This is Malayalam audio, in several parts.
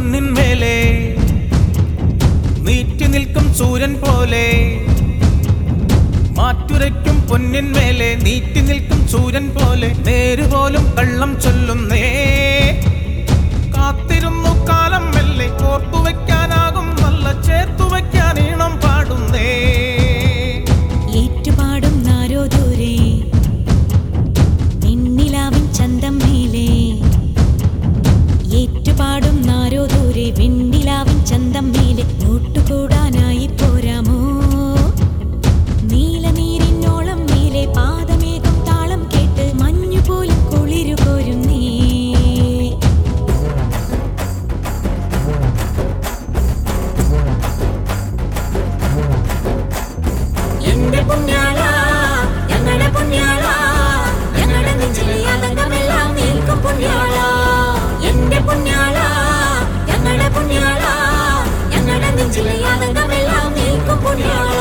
പൊന്നിൻ മേലെ നീറ്റി നിൽക്കും സൂര്യൻ പോലെ മാറ്റുരയ്ക്കും പൊന്നിൻ മേലെ നീറ്റി നിൽക്കും സൂര്യൻ പോലെ നേരുപോലും കള്ളം ചൊല്ലുന്നേ കാത്തിരുന്നു കാലം മെല്ലെ ഓർത്തു വയ്ക്കാനാകും നല്ല ചേർത്തു വയ്ക്കാൻ ഈണം പാടുന്നേ ഏറ്റുപാടും നാരോ ദൂരെ വെണ്ണിലാവിൻ ചന്തം മേലെ ഏറ്റുപാടും നാരോ ദൂരെ വെണ്ണിലാവിൻ ചന്തം മേലെ കൂട്ടുകൂടാനായി പോരാമോ നീലനീരിനോളം മേലെ പാദമേകം താളം കേട്ട് മഞ്ഞുപോലും കുളിരു കോരും നീ എന്റെ പുണ്യാള ഞങ്ങളുടെ പുണ്യാള ഞങ്ങളുടെ നെഞ്ചിലെ ആതങ്കമെല്ലാം നീക്കും പുണ്യാള എന്റെ പുണ്യാള ഞങ്ങളുടെ പുണ്യാള ഞങ്ങളുടെ നെഞ്ചിലെ ആതങ്കമെല്ലാം നീക്കും പുണ്യാള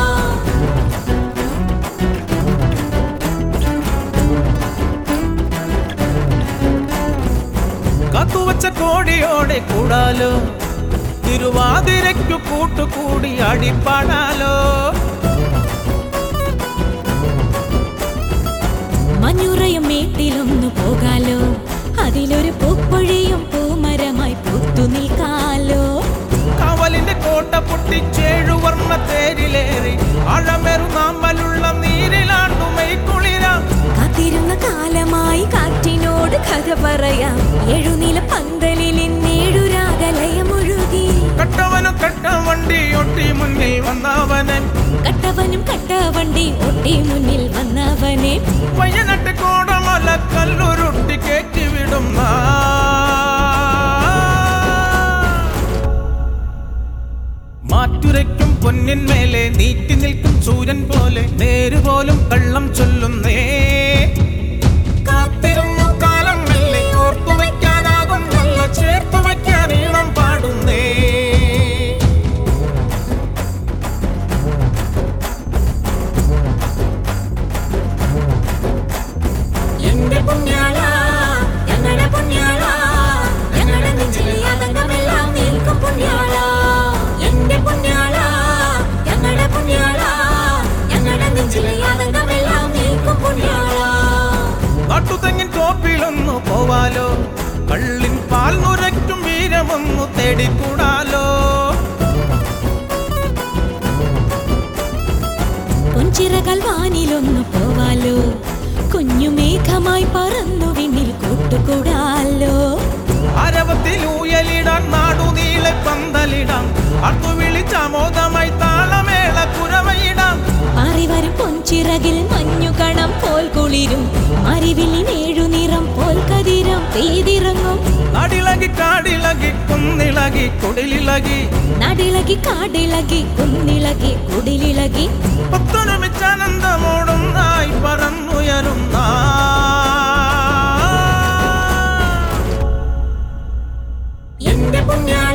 കത്തുവച്ച കോടിയോടെ കൂടാലോ തിരുവാതിരയ്ക്കു കൂട്ടുകൂടി അടിപ്പാടാലോ മഞ്ഞുറയും മേട്ടിലൊന്നു പോകാലോ അതിലൊരു പൂപ്പൊഴിയും പൂമരമായി പൂത്തു നിൽക്കാലോ കവലിന്റെ കോട്ട പൊട്ടിച്ചേഴു വർണ്ണ തേരിലേറി അഴമേറു നാമ്പലുള്ള നീരിലാണ്ടുമൈ കുളിരാം കാത്തിരുന്ന കാലമായി കാറ്റിനോട് കഥ പറയാം എഴുനില പന്തലിൽ ഇന്നേഴു രാഗലയമൊഴുകി കട്ടവനു കട്ട വണ്ടി ഒട്ടി മുന്നിൽ വന്നവനൻ കട്ടവനും കട്ടവണ്ടി ഒട്ടി മുന്നിൽ വന്നവനെ പയ്യനട്ട് കോടമല കല്ലുരുട്ടി കയറ്റിവിടും മാറ്റുരയ്ക്കും പൊന്നിൻ മേലെ നീട്ടി നിൽക്കും സൂര്യൻ പോലെ നേരുപോലും കള്ളം ചൊല്ലുന്നേ കാത്തിരുന്നു കാലം മെല്ലെ ഓർത്തു വയ്ക്കാനാകും നല്ല ചേർത്തു വയ്ക്കാൻ ഈണം പാടുന്നേ എന്റെ പുണ്യാള ഞങ്ങളുടെ പുണ്യാള ഞങ്ങളുടെ നെഞ്ചിലെ ആതങ്കമെല്ലാം നീക്കും പുണ്യാള എന്റെ പുണ്യാള ഞങ്ങളുടെ പുണ്യാള ഞങ്ങളുടെ നെഞ്ചിലെ ആതങ്കമെല്ലാം നീക്കും പുണ്യാള നാട്ടുതെങ്ങിൻ തോപ്പിലൊന്നു പോവാലോ കള്ളിൻ പാൽ നുരയ്ക്കും വീരമൊന്നു തേടിക്കൂടാലോ പൊൻചിറകൾ വാനിലൊന്നു പോവാലോ കുഞ്ഞു മേഘമായി പറന്നു വിണ്ണിൽ കൂട്ടുകൂടാലോ അരവത്തിൽ ഊയലിടാൻ നാടുനീളെ പന്തലിടാം അടുത്തു വിളിച്ചാമോദമായി താളമേള കുരവയിടാം അറിവരും പൊൻചിറകിൽ മഞ്ഞു കണം പോൽ കുളിരും അറിവില്ലിനേഴു നിറം പോൽ കതിരം പെയ്തിറങ്ങും നടിളകി കാടിളകി കുന്നിളകി കുടിലിളകി നടിളകി കാടിളകി കുന്നിളകി കുടിലിളകി ഒത്തൊരുമിച്ചാനന്ദമോടും നായി പറന്നുയരുന്ന എന്റെ പുണ്യാള